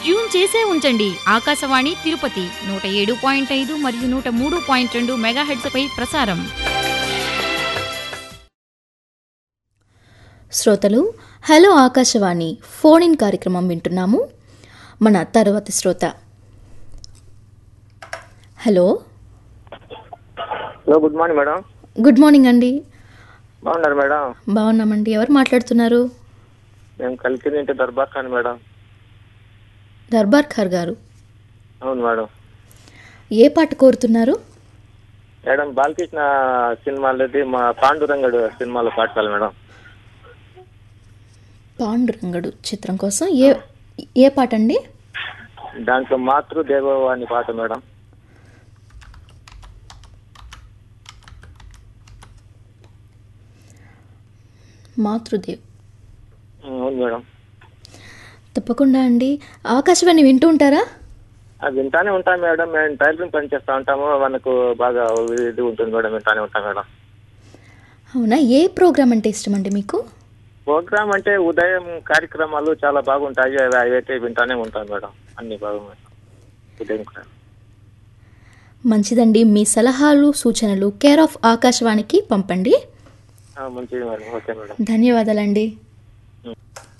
tune చేసే ఉంచండి ఆకాశవాణి తిరుపతి నూట ఏడు పాయింట్ ఐదు మరియు నూట మూడు పాయింట్ రెండు మెగాహెడ్స్ పై ప్రసారం శ్రోతలు హలో ఆకాశవాణి ఫోన్ ఇన్ కార్యక్రమం వింటున్నాము మన తరువాతి శ్రోత hello hello good morning madam good morning అండి బాగున్నారు మేడం బాగున్నామండి ఎవరు మాట్లాడుతున్నారు మేము కలిసి ఇంటి దర్బార్ ఖాన్ మేడం దర్బార్ ఖార్ గారు అవును మేడం ఏ పాట కోరుతున్నారు మేడం బాలకృష్ణ సినిమాలది మా పాండురంగడు సినిమాలో పాటకాలి మేడం పాండురంగడు చిత్రం కోసం ఏ ఏ పాట అండి దాంట్లో మాతృ దేవో అని పాట మేడం మాతృదేవ్ ఉమ్, అవును మేడం తప్పకుండా అండి ఆకాశవాణి వింటూ ఉంటారా అది వింటానే ఉంటాం మేడం మేము టైలరింగ్ పని చేస్తూ ఉంటాము మనకు బాగా ఇది ఉంటుంది మేడం వింటానే ఉంటాం మేడం అవునా ఏ ప్రోగ్రామ్ అంటే ఇష్టం అండి మీకు ప్రోగ్రామ్ అంటే ఉదయం కార్యక్రమాలు చాలా బాగుంటాయి అవి అవైతే వింటానే ఉంటాం మేడం అన్ని బాగున్నాయి ఉదయం కూడా మంచిదండి మీ సలహాలు సూచనలు కేర్ ఆఫ్ ఆకాశవాణికి పంపండి ఆ, మంచిది మేడం ఓకే మేడం ధన్యవాదాలండి